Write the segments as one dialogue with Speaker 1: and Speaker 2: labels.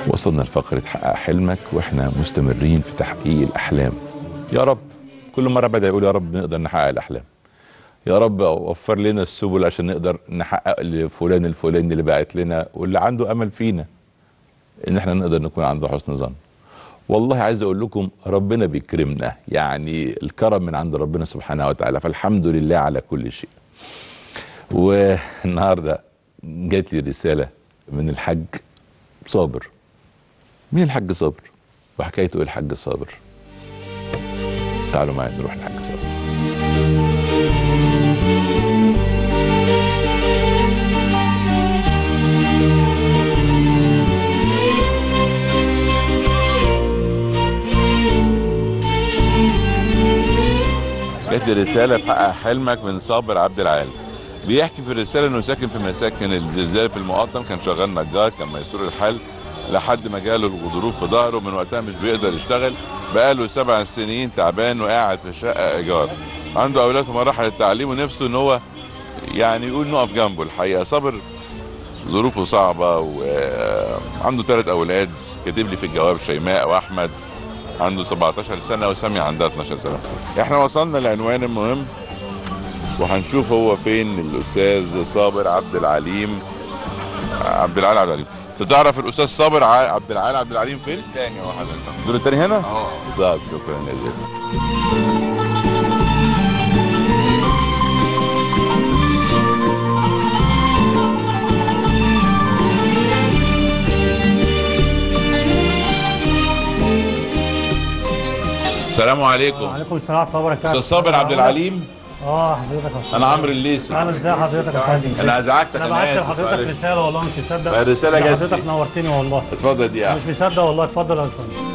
Speaker 1: وصلنا لفقرة حقق حلمك واحنا مستمرين في تحقيق الأحلام يا رب كل مرة بدأ يقول يا رب نقدر نحقق الأحلام يا رب وفر لنا السبل عشان نقدر نحقق لفلان الفلاني اللي باعت لنا واللي عنده أمل فينا إن احنا نقدر نكون عنده حسن ظن والله عايز أقول لكم ربنا بيكرمنا يعني الكرم من عند ربنا سبحانه وتعالى فالحمد لله على كل شيء والنهارده جات لي رسالة من الحاج صابر مين الحاج صابر وحكايته ايه الحاج صابر تعالوا معايا نروح الحاج صابر جات لي رسالة في حقق حلمك من صابر عبد العال بيحكي في الرسالة انه ساكن في مساكن الزلزال في المقطم كان شغال نجار كان ميسور الحال لحد ما جاله الغضروف في ظهره من وقتها مش بيقدر يشتغل بقاله سبع سنين تعبان وقاعد في شقة ايجار عنده اولاد في مراحل التعليم ونفسه ان هو يعني يقول نقف جنبه الحقيقة صابر ظروفه صعبة وعنده ثلاث اولاد كاتب لي في الجواب شيماء واحمد عنده 17 سنة وسامية عندها 12 سنة احنا وصلنا لعنوان المهم وهنشوف هو فين الاستاذ صابر عبد العليم عبد العال عبد العليم انت تعرف الاستاذ صابر ع- عبد العال عبد العليم فين؟
Speaker 2: تاني واحد
Speaker 1: الدور التاني هنا؟
Speaker 2: اه
Speaker 1: طيب شكرا جزيلا السلام عليكم
Speaker 3: وعليكم السلام ورحمه الله وبركاته
Speaker 1: استاذ صابر عبد العليم
Speaker 3: اه حضرتك يا أستاذ.
Speaker 1: انا عمرو الليثي
Speaker 3: عامل ازاي حضرتك يا فندم
Speaker 1: انا ازعجتك
Speaker 3: انا
Speaker 1: انا
Speaker 3: بعت
Speaker 1: اسف
Speaker 3: لحضرتك
Speaker 1: معلش.
Speaker 3: رساله والله مش مصدق
Speaker 1: الرسالة
Speaker 3: ده
Speaker 1: جات
Speaker 3: حضرتك
Speaker 1: لي.
Speaker 3: نورتني والله
Speaker 1: اتفضل دي يا
Speaker 3: مش مصدق والله اتفضل يا فندم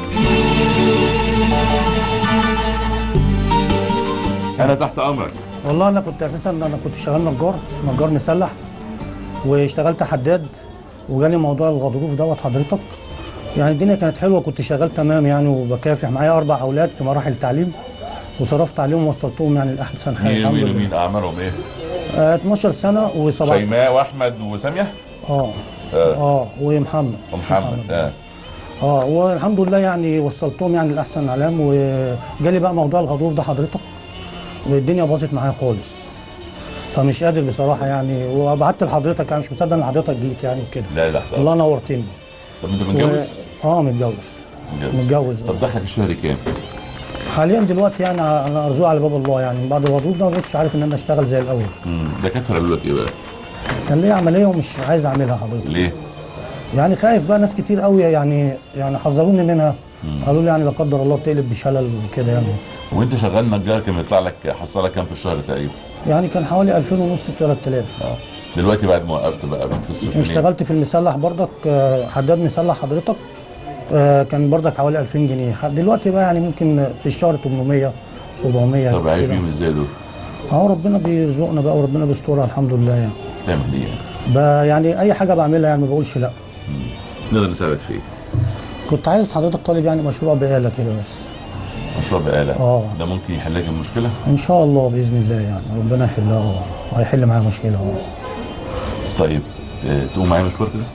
Speaker 1: انا تحت امرك
Speaker 3: والله انا كنت اساسا انا كنت شغال نجار نجار مسلح واشتغلت حداد وجالي موضوع الغضروف دوت حضرتك يعني الدنيا كانت حلوه كنت شغال تمام يعني وبكافح معايا اربع اولاد في مراحل التعليم وصرفت عليهم ووصلتهم يعني لاحسن حال
Speaker 1: مين
Speaker 3: الحمد
Speaker 1: مين
Speaker 3: لله
Speaker 1: ومين اعمارهم ايه؟
Speaker 3: آه 12 سنه و7
Speaker 1: شيماء واحمد وساميه
Speaker 3: اه
Speaker 1: آه.
Speaker 3: اه ومحمد
Speaker 1: ومحمد اه
Speaker 3: اه والحمد لله يعني وصلتهم يعني لاحسن علام وجالي بقى موضوع الغضروف ده حضرتك والدنيا باظت معايا خالص فمش قادر بصراحه يعني وبعت لحضرتك يعني مش مصدق ان حضرتك جيت يعني وكده
Speaker 1: لا لا
Speaker 3: والله نورتني
Speaker 1: طب انت متجوز؟
Speaker 3: و... اه متجوز متجوز
Speaker 1: طب دخلك الشهري كام؟
Speaker 3: حاليا دلوقتي يعني انا ارجوع على باب الله يعني بعد الغضروف ده ما بقتش عارف ان انا اشتغل زي الاول
Speaker 1: امم دكاتره قالوا لك ايه بقى؟
Speaker 3: كان ليا عمليه ومش عايز اعملها حضرتك
Speaker 1: ليه؟
Speaker 3: يعني خايف بقى ناس كتير قوي يعني يعني حذروني منها قالوا لي يعني لا قدر الله بتقلب بشلل وكده يعني
Speaker 1: وانت شغال نجار كان بيطلع لك حصلك كام في الشهر تقريبا؟
Speaker 3: يعني كان حوالي 2000 ونص 3000
Speaker 1: اه دلوقتي بعد ما وقفت بقى بتصرف منين؟
Speaker 3: اشتغلت في المسلح برضك آه، حداد مسلح حضرتك آه، كان برضك حوالي 2000 جنيه ح- دلوقتي بقى يعني ممكن في الشهر 800 700
Speaker 1: طب عايش
Speaker 3: كده.
Speaker 1: بيهم ازاي دول؟
Speaker 3: اهو ربنا بيرزقنا بقى وربنا بيسترها الحمد لله يعني
Speaker 1: تعمل ايه يعني؟
Speaker 3: ب- يعني اي حاجه بعملها يعني ما بقولش لا
Speaker 1: نقدر نساعدك في ايه؟
Speaker 3: كنت عايز حضرتك طالب يعني مشروع بقاله كده بس
Speaker 1: مشروع بقالة
Speaker 3: اه.
Speaker 1: ده ممكن يحل لك المشكله؟
Speaker 3: ان شاء الله باذن الله يعني ربنا يحلها اه وهيحل معايا مشكله اه
Speaker 1: طيب اه، تقوم معايا مشوار كده؟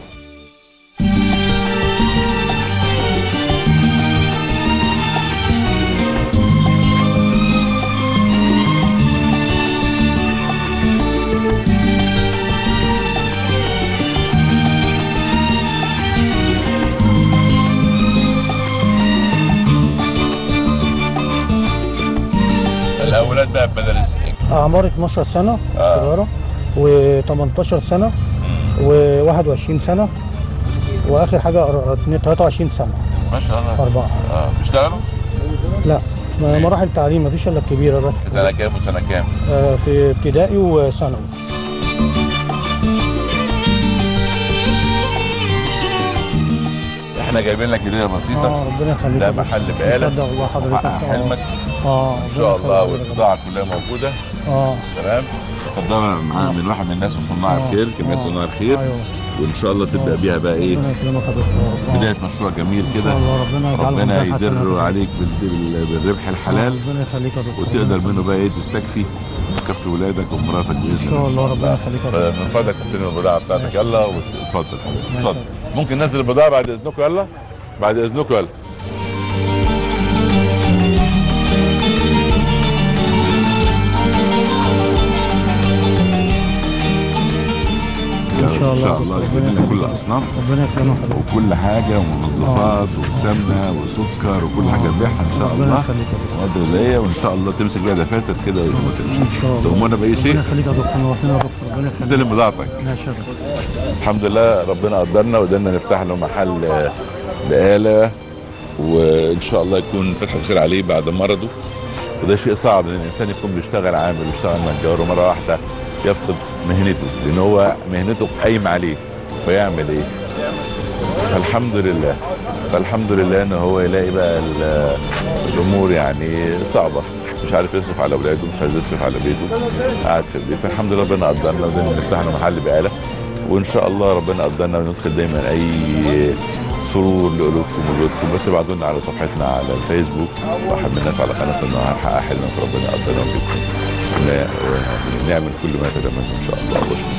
Speaker 1: الاولاد بقى بدل السجن
Speaker 3: اعمار 12 سنه صغيره و18 سنه و21 سنه واخر حاجه أر- 23 سنه
Speaker 1: ما شاء الله
Speaker 3: اربعه
Speaker 1: اه بيشتغلوا؟
Speaker 3: لا ما- مراحل تعليم مفيش الا الكبيره بس
Speaker 1: في سنه كام وسنه كام؟
Speaker 3: آه، في ابتدائي وثانوي
Speaker 1: احنا جايبين لك هديه بسيطه
Speaker 3: اه ربنا يخليك
Speaker 1: ده
Speaker 3: يا دكتور.
Speaker 1: محل بقالة
Speaker 3: تصدق والله حضرتك
Speaker 1: وحقق
Speaker 3: آه.
Speaker 1: حلمك
Speaker 3: اه
Speaker 1: ان شاء
Speaker 3: ربنا
Speaker 1: الله
Speaker 3: يخليك.
Speaker 1: والبضاعه كلها موجوده
Speaker 3: اه
Speaker 1: تمام تقدمها معانا من واحد من الناس وصناع
Speaker 3: آه.
Speaker 1: الخير كمية
Speaker 3: آه.
Speaker 1: صناع الخير
Speaker 3: ايوه
Speaker 1: وان شاء الله تبدا بيها بقى ايه
Speaker 3: ربنا يكرمك يا دكتور آه.
Speaker 1: بدايه مشروع جميل
Speaker 3: ان
Speaker 1: كده
Speaker 3: شاء الله ربنا يجعله
Speaker 1: ربنا
Speaker 3: ميزان حسنات.
Speaker 1: يدر عليك بال- بال- بالربح الحلال
Speaker 3: ربنا يخليك يا دكتور
Speaker 1: وتقدر منه بقى ايه تستكفي تكفي ولادك ومراتك باذن
Speaker 3: ان شاء الله ربنا يخليك يا دكتور
Speaker 1: من فضلك تستلم البضاعه بتاعتك يلا واتفضل اتفضل ممكن ننزل البضاعه بعد اذنكم يلا بعد اذنكم يلا
Speaker 3: ان شاء الله
Speaker 1: ان شاء الله
Speaker 3: ربنا
Speaker 1: يجيب لنا كل
Speaker 3: يخليك.
Speaker 1: الاصناف
Speaker 3: ربنا يكرمك يا دكتور.
Speaker 1: وكل حاجه ومنظفات وسمنه وسكر وكل حاجه نبيعها ان شاء
Speaker 3: ربنا
Speaker 1: الله
Speaker 3: يخليك يا دكتور.
Speaker 1: مقدر اللي وان شاء الله تمسك بيها دفاتر كده وما تمشي
Speaker 3: ان شاء الله
Speaker 1: تؤمرنا باي
Speaker 3: ربنا
Speaker 1: شيء
Speaker 3: يخليك يا دكتور نورتنا يا دكتور ربنا يخليك
Speaker 1: استلم بضاعتك
Speaker 3: ماشي يا دكتور
Speaker 1: الحمد لله ربنا قدرنا وقدرنا نفتح له محل آه، بقاله وان شاء الله يكون فتحه خير عليه بعد مرضه وده شيء صعب ان الانسان يكون بيشتغل عامل ويشتغل نجار ومره واحده يفقد مهنته لان هو مهنته قايمه عليه فيعمل ايه؟ فالحمد لله فالحمد لله ان هو يلاقي بقى ال- الامور يعني صعبه مش عارف يصرف على اولاده مش عايز يصرف على بيته قاعد في البيت فالحمد لله ربنا قدرنا وقدرنا نفتح له محل بقاله وان شاء الله ربنا قدرنا وندخل دايما اي سرور لقلوبكم وبيوتكم بس ابعتوا لنا على صفحتنا على الفيسبوك واحد من الناس على قناه النهار حقق حلمك ربنا قدرنا بيكم ونعمل كل ما يتمنى ان شاء الله واشكركم